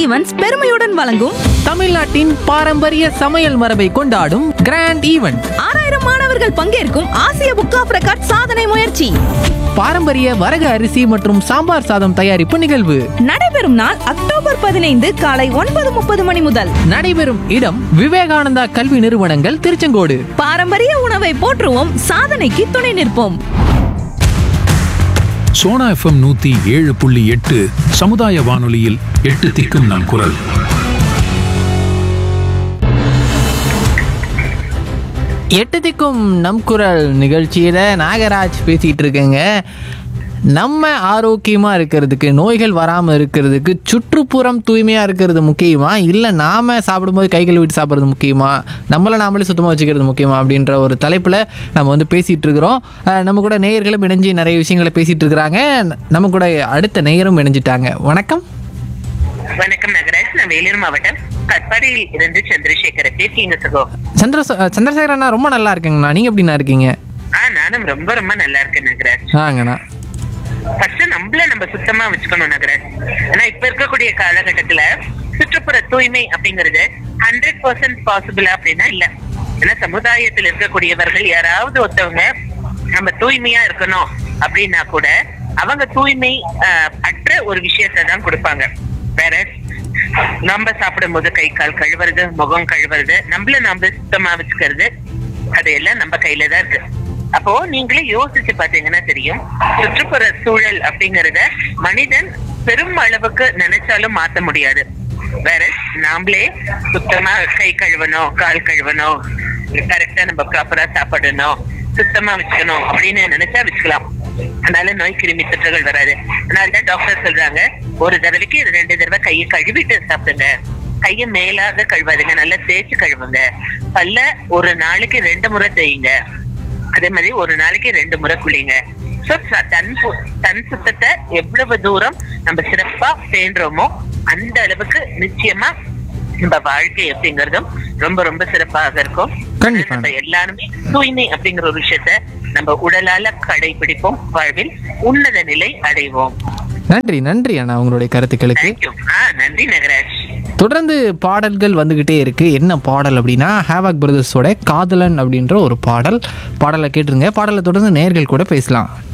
Events பெருமையுடன் வழங்கும் தமிழ்நாட்டின் பாரம்பரிய சமையல் மரபை கொண்டாடும் கிராண்ட் ஈவெண்ட் ஆறாயிரம் மாணவர்கள் பங்கேற்கும் ஆசிய புக் ஆஃப் ரெக்கார்ட் சாதனை முயற்சி பாரம்பரிய வரகு அரிசி மற்றும் சாம்பார் சாதம் தயாரிப்பு நிகழ்வு நடைபெறும் நாள் அக்டோபர் பதினைந்து காலை ஒன்பது முப்பது மணி முதல் நடைபெறும் இடம் விவேகானந்தா கல்வி நிறுவனங்கள் திருச்செங்கோடு பாரம்பரிய உணவை போற்றுவோம் சாதனைக்கு துணை நிற்போம் சோனா எஃப்எம் நூத்தி ஏழு புள்ளி எட்டு சமுதாய வானொலியில் எட்டு திக்கும் நம் குரல் எட்டு திக்கும் நம் குரல் நிகழ்ச்சியில் நாகராஜ் பேசிகிட்டு இருக்கேங்க நம்ம ஆரோக்கியமாக இருக்கிறதுக்கு நோய்கள் வராமல் இருக்கிறதுக்கு சுற்றுப்புறம் தூய்மையாக இருக்கிறது முக்கியமா இல்லை நாம் சாப்பிடும்போது கை கழுவிட்டு சாப்பிட்றது முக்கியமா நம்மளை நாமளே சுத்தமாக வச்சுக்கிறது முக்கியமா அப்படின்ற ஒரு தலைப்பில் நம்ம வந்து பேசிகிட்டு இருக்கிறோம் அஹ் நம்ம கூட நேயர்களும் இணைஞ்சு நிறைய விஷயங்களை பேசிகிட்டு இருக்கிறாங்க நம்ம கூட அடுத்த நேயரும் இணைஞ்சிட்டாங்க வணக்கம் வணக்கம் நகராஜ் நான் வேலூர் மாவட்டம் கட்பாடியில் இருந்து சந்திரசேகர் பேசிங்க சகோ சந்திர சந்திரசேகர் அண்ணா ரொம்ப நல்லா இருக்குங்கண்ணா நீங்கள் எப்படிண்ணா இருக்கீங்க ஆ நானும் ரொம்ப ரொம்ப நல்லா இருக்கேன் நகராஜ் ஆங்கண்ணா ஃபர்ஸ்ட் நம்மள நம்ம சுத்தமா வச்சுக்கணும் நகராஜ் ஆனா இப்ப இருக்கக்கூடிய காலகட்டத்துல சுற்றுப்புற தூய்மை அப்படிங்கிறது ஹண்ட்ரட் பர்சன்ட் பாசிபிள் அப்படின்னா இல்ல ஏன்னா சமுதாயத்தில் இருக்கக்கூடியவர்கள் யாராவது ஒருத்தவங்க நம்ம தூய்மையா இருக்கணும் அப்படின்னா கூட அவங்க தூய்மை ஆஹ், அற்ற ஒரு விஷயத்தை தான் கொடுப்பாங்க வேற நம்ம சாப்பிடும் போது கை கால் கழுவுறது முகம் கழுவுறது நம்மள நாம சுத்தமா வச்சுக்கிறது அதையெல்லாம் நம்ம கையில தான் இருக்கு அப்போ நீங்களே யோசிச்சு பாத்தீங்கன்னா தெரியும் சுற்றுப்புற சூழல் அப்படிங்கறத மனிதன் பெரும் அளவுக்கு நினைச்சாலும் மாத்த முடியாது வேற நாமளே சுத்தமா கை கழுவணும் கால் கழுவணும் கரெக்டா நம்ம ப்ராப்பரா சாப்பிடணும் சுத்தமா வச்சுக்கணும் அப்படின்னு நினைச்சா வச்சுக்கலாம் அதனால நோய் கிருமி தொற்றுகள் வராது அதனாலதான் டாக்டர் சொல்றாங்க ஒரு தடவைக்கு ரெண்டு தடவை கையை கழுவிட்டு சாப்பிடுங்க கைய மேலாக கழுவாதுங்க நல்லா தேய்ச்சு கழுவுங்க பல்ல ஒரு நாளைக்கு ரெண்டு முறை தேய்ங்க அதே மாதிரி ஒரு நாளைக்கு ரெண்டு முறை குளிங்க So, ச- தன் பு- தன் சுத்தத்தை எவ்வளவு தூரம் நம்ம சிறப்பா பேணுறோமோ அந்த அளவுக்கு நிச்சயமா நம்ம வாழ்க்கை அப்படிங்கறதும் ரொம்ப ரொம்ப சிறப்பாக இருக்கும் கண்டிப்பா. நம்ம எல்லாருமே தூய்மை அப்படிங்கிற ஒரு விஷயத்த நம்ம உடலால கடைபிடிப்போம் வாழ்வில் உன்னத நிலை அடைவோம் நன்றி நன்றி அண்ணா உங்களுடைய கருத்துக்களுக்கு தேங்க்யூ ஆ நன்றி நகராஜ் தொடர்ந்து பாடல்கள் வந்துக்கிட்டே இருக்கு என்ன பாடல் அப்படின்னா ஹேவாக் பிரதர்ஸோட காதலன் அப்படின்ற ஒரு பாடல் பாடலை கேட்டுருங்க பாடலை தொடர்ந்து நேர்கள் கூட பேசலாம்